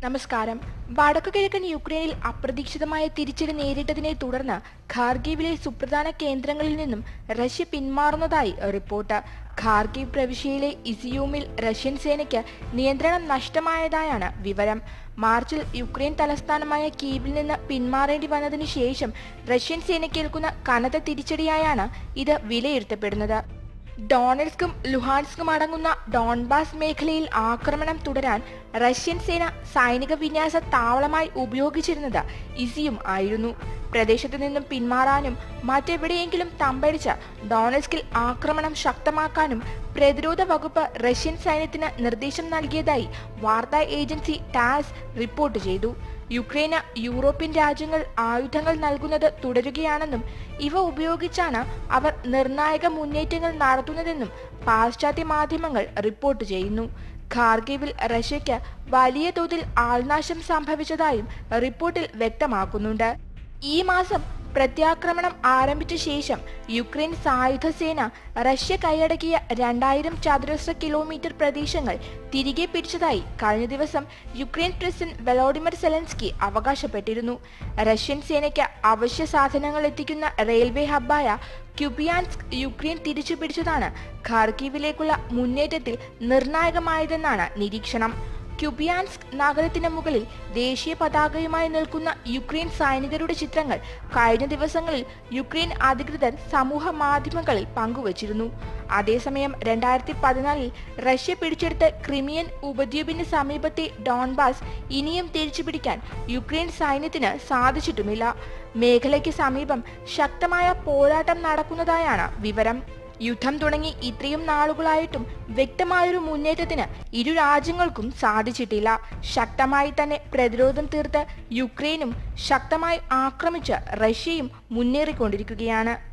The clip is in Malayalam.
നമസ്കാരം വടക്കുകിഴക്കൻ യുക്രൈനിൽ അപ്രതീക്ഷിതമായ തിരിച്ചടി നേരിട്ടതിനെ തുടർന്ന് ഖാർഗീവിലെ സുപ്രധാന കേന്ദ്രങ്ങളിൽ നിന്നും റഷ്യ പിന്മാറുന്നതായി റിപ്പോർട്ട് ഖാർഗീവ് പ്രവിശ്യയിലെ ഇസിയൂമിൽ റഷ്യൻ സേനയ്ക്ക് നിയന്ത്രണം നഷ്ടമായതായാണ് വിവരം മാർച്ചിൽ യുക്രൈൻ തലസ്ഥാനമായ കീവിൽ നിന്ന് പിന്മാറേണ്ടി വന്നതിന് ശേഷം റഷ്യൻ സേനയ്ക്കേൽക്കുന്ന കനത്ത തിരിച്ചടിയായാണ് ഇത് വിലയിരുത്തപ്പെടുന്നത് ഡോണൽസ്കും ലുഹാൻസ്കും അടങ്ങുന്ന ഡോൺബാസ് മേഖലയിൽ ആക്രമണം തുടരാൻ റഷ്യൻ സേന സൈനിക വിന്യാസ താവളമായി ഉപയോഗിച്ചിരുന്നത് ഇസിയും ആയിരുന്നു പ്രദേശത്തു നിന്നും പിന്മാറാനും മറ്റെവിടെയെങ്കിലും തമ്പടിച്ച ഡോണൽസ്കിൽ ആക്രമണം ശക്തമാക്കാനും പ്രതിരോധ വകുപ്പ് റഷ്യൻ സൈന്യത്തിന് നിർദ്ദേശം നൽകിയതായി വാർത്താ ഏജൻസി ടാസ് റിപ്പോർട്ട് ചെയ്തു യുക്രൈന് യൂറോപ്യൻ രാജ്യങ്ങൾ ആയുധങ്ങൾ നൽകുന്നത് തുടരുകയാണെന്നും ഇവ ഉപയോഗിച്ചാണ് അവർ നിർണായക മുന്നേറ്റങ്ങൾ നടത്തുന്നതെന്നും പാശ്ചാത്യ മാധ്യമങ്ങൾ റിപ്പോർട്ട് ചെയ്യുന്നു ഖാർഗീവിൽ റഷ്യയ്ക്ക് വലിയ തോതിൽ ആൾനാശം സംഭവിച്ചതായും റിപ്പോർട്ടിൽ വ്യക്തമാക്കുന്നുണ്ട് ഈ മാസം പ്രത്യാക്രമണം ആരംഭിച്ച ശേഷം യുക്രൈൻ സായുധ സേന റഷ്യ കൈയടക്കിയ രണ്ടായിരം ചതുരശ്ര കിലോമീറ്റർ പ്രദേശങ്ങൾ തിരികെ പിടിച്ചതായി കഴിഞ്ഞ ദിവസം യുക്രൈൻ പ്രസിഡന്റ് വെലോഡിമർ സെലൻസ്കി അവകാശപ്പെട്ടിരുന്നു റഷ്യൻ സേനയ്ക്ക് അവശ്യ സാധനങ്ങൾ എത്തിക്കുന്ന റെയിൽവേ ഹബ്ബായ ക്യുബിയാൻസ്ക് യുക്രൈൻ തിരിച്ചു പിടിച്ചതാണ് ഖാർക്കീവിലേക്കുള്ള മുന്നേറ്റത്തിൽ നിർണായകമായതെന്നാണ് നിരീക്ഷണം ക്യുബിയാൻസ്ക് നഗരത്തിന് മുകളിൽ ദേശീയ പതാകയുമായി നിൽക്കുന്ന യുക്രൈൻ സൈനികരുടെ ചിത്രങ്ങൾ കഴിഞ്ഞ ദിവസങ്ങളിൽ യുക്രൈൻ അധികൃതർ സമൂഹ മാധ്യമങ്ങളിൽ പങ്കുവച്ചിരുന്നു അതേസമയം രണ്ടായിരത്തി പതിനാലിൽ റഷ്യ പിടിച്ചെടുത്ത ക്രിമിയൻ ഉപദ്വീപിന് സമീപത്തെ ഡോൺബാസ് ഇനിയും തിരിച്ചുപിടിക്കാൻ യുക്രൈൻ സൈന്യത്തിന് സാധിച്ചിട്ടുമില്ല മേഖലയ്ക്ക് സമീപം ശക്തമായ പോരാട്ടം നടക്കുന്നതായാണ് വിവരം യുദ്ധം തുടങ്ങി ഇത്രയും നാളുകളായിട്ടും വ്യക്തമായൊരു മുന്നേറ്റത്തിന് ഇരു രാജ്യങ്ങൾക്കും സാധിച്ചിട്ടില്ല ശക്തമായി തന്നെ പ്രതിരോധം തീർത്ത് യുക്രൈനും ശക്തമായി ആക്രമിച്ച് റഷ്യയും മുന്നേറിക്കൊണ്ടിരിക്കുകയാണ്